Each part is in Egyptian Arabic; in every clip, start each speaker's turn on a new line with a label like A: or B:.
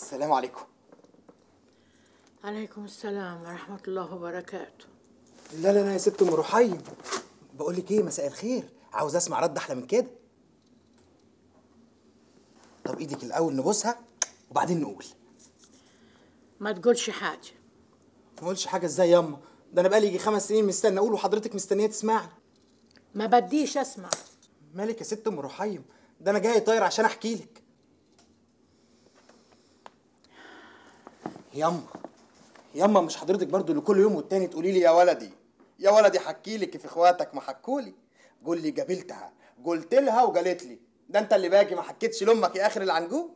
A: السلام عليكم
B: عليكم السلام ورحمة الله وبركاته
A: لا لا لا يا ست ام رحيم بقول لك ايه مساء الخير عاوز اسمع رد احلى من كده طب ايدك الاول نبوسها وبعدين نقول
B: ما تقولش حاجة
A: ما اقولش حاجه ازاي ياما ده انا بقالي يجي خمس سنين مستني اقول وحضرتك مستنيه تسمعني
B: ما بديش أسمع
A: مالك يا ست ام رحيم ده انا جاي طاير عشان احكي لك ياما ياما مش حضرتك برضو اللي كل يوم والتاني تقولي لي يا ولدي يا ولدي حكي لك كيف اخواتك ما حكولي قول لي قابلتها قلت لها وقالت لي ده انت اللي باقي ما حكيتش لامك يا اخر العنجود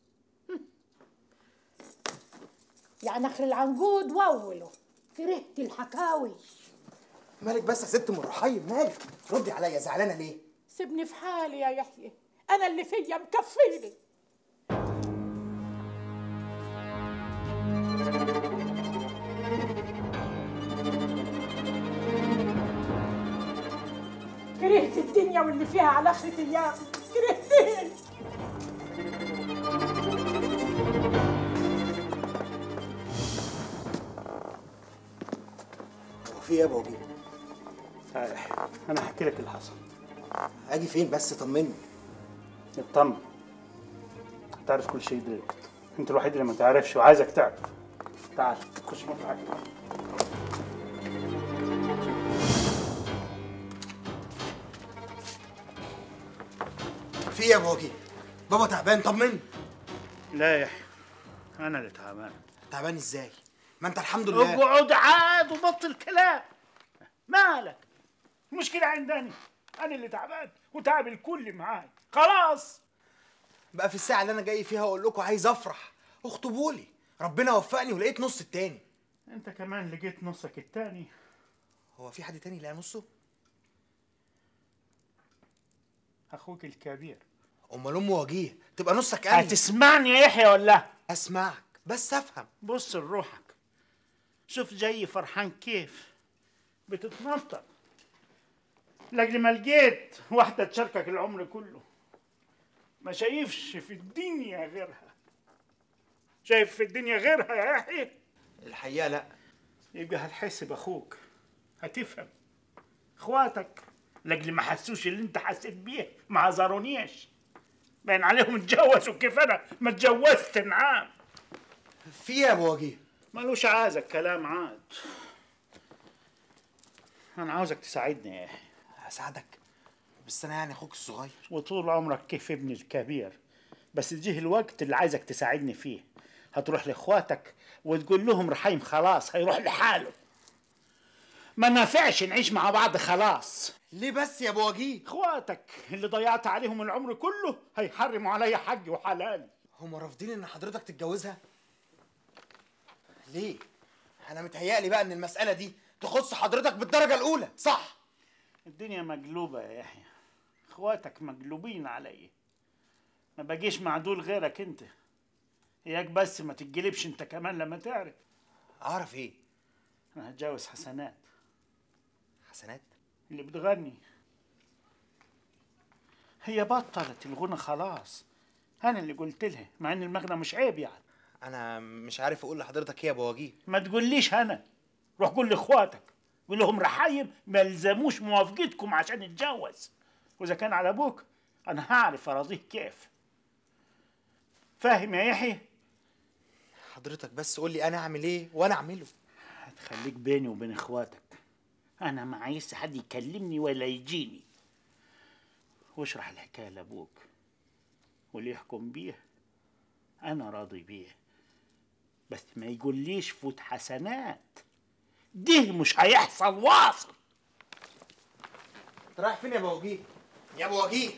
B: يعني آخر العنقود وأوله كرهت الحكاوي
A: مالك بس يا ست ام رحيم مالك ردي عليا زعلانه ليه
B: سيبني في حالي يا يحيى أنا اللي فيا مكفيني كرهت الدنيا واللي فيها على آخرة أيام كرهتني
A: هو في ايه يا ابو وجيه
C: صحيح انا هحكي لك اللي حصل
A: اجي فين بس طمني
C: اطمن هتعرف كل شيء دلوقتي انت الوحيد اللي ما تعرفش وعايزك تعرف تعال خش مطرحك
A: في ايه يا ابو وجيه بابا تعبان طمني
C: لا يا يحيى انا اللي تعبان
A: تعبان ازاي ما انت الحمد لله
C: اقعد عاد وبطل كلام مالك المشكلة عندني انا اللي تعبان وتعب الكل معاي خلاص
A: بقى في الساعه اللي انا جاي فيها اقول لكم عايز افرح اخطبوا لي ربنا وفقني ولقيت نص التاني
C: انت كمان لقيت نصك التاني
A: هو في حد تاني لقى نصه
C: اخوك الكبير
A: امال ام وجيه تبقى نصك انا
C: هتسمعني يا يحيى ولا لا؟
A: اسمعك بس افهم
C: بص لروحك شوف جاي فرحان كيف بتتنطط لاجل ما لقيت واحدة تشاركك العمر كله ما شايفش في الدنيا غيرها شايف في الدنيا غيرها يا يحيى
A: الحقيقه لا
C: يبقى هتحس باخوك هتفهم اخواتك لاجل ما حسوش اللي انت حسيت بيه ما عذرونيش باين عليهم اتجوزوا كيف انا ما اتجوزت نعم
A: في ايه يا ابو وجيه
C: ملوش عازك كلام عاد انا عاوزك تساعدني يا يحيى
A: هساعدك بس انا يعني اخوك الصغير
C: وطول عمرك كيف ابني الكبير بس جه الوقت اللي عايزك تساعدني فيه هتروح لاخواتك وتقول لهم رحيم خلاص هيروح لحاله ما نافعش نعيش مع بعض خلاص
A: ليه بس يا ابو وجيه
C: اخواتك اللي ضيعت عليهم العمر كله هيحرموا عليا حقي وحلالي
A: هم رافضين ان حضرتك تتجوزها ليه انا متهيألي بقى ان المساله دي تخص حضرتك بالدرجه الاولى صح
C: الدنيا مقلوبة يا يحيى اخواتك مقلوبين علي ما باجيش مع دول غيرك انت اياك بس ما تتجلبش انت كمان لما تعرف
A: اعرف ايه
C: انا هتجوز حسنات
A: حسنات
C: اللي بتغني هي بطلت الغنى خلاص انا اللي قلت لها مع ان المغنى مش عيب يعني
A: انا مش عارف اقول لحضرتك ايه يا ابو وجيه
C: ما تقوليش انا روح قول لاخواتك قول لهم رحايم ما يلزموش موافقتكم عشان نتجوز واذا كان على ابوك انا هعرف اراضيه كيف فاهم يا يحيى
A: حضرتك بس قول لي انا اعمل ايه وانا اعمله
C: هتخليك بيني وبين اخواتك انا ما عايز حد يكلمني ولا يجيني واشرح الحكايه لابوك واللي يحكم بيه انا راضي بيه بس ما يقوليش فوت حسنات ده مش هيحصل واصل
A: انت رايح فين يا ابو وجيه يا ابو وجيه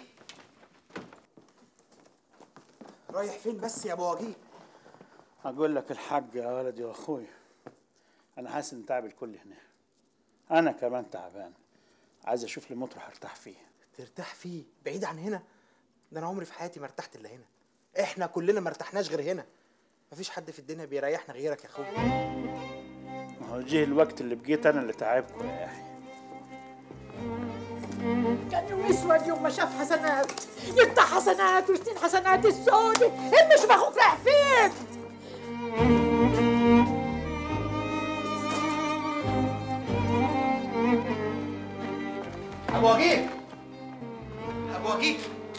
A: رايح فين بس يا ابو وجيه
C: اقول لك الحق يا ولدي واخوي انا حاسس ان تعب الكل هنا انا كمان تعبان عايز اشوف لي مطرح ارتاح فيه
A: ترتاح فيه بعيد عن هنا ده انا عمري في حياتي ما ارتحت الا هنا احنا كلنا ما ارتحناش غير هنا مفيش حد في الدنيا بيريحنا غيرك يا اخويا
C: ما هو جه الوقت اللي بقيت انا اللي تعبكم يا يحيى
B: كان يوم اسود يوم ما شاف حسنات يفتح حسنات وسنين حسنات السودة مش اخوك رايح فين
A: ابو وجيه ابو وجيه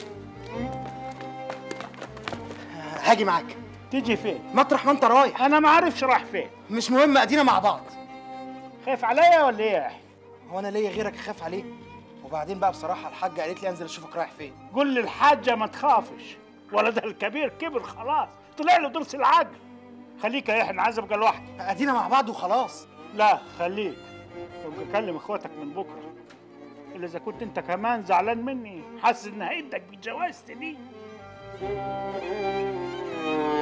A: هاجي معاك
C: تيجي فين
A: مطرح ما انت رايح
C: انا ما عارفش رايح فين
A: مش مهم ادينا مع بعض
C: خايف عليا ولا ايه يا يحيى
A: هو انا ليا غيرك اخاف عليه وبعدين بقى بصراحه الحاجه قالت لي انزل اشوفك رايح فين
C: قول للحاجه ما تخافش ولدها الكبير كبر خلاص طلع له ضرس العقل خليك يا يحيى انا عايز ابقى لوحدي
A: ادينا مع بعض وخلاص
C: لا خليك ابقى كلم اخواتك من بكره الا اذا كنت انت كمان زعلان مني حاسس ان هيدك بجوازتي دي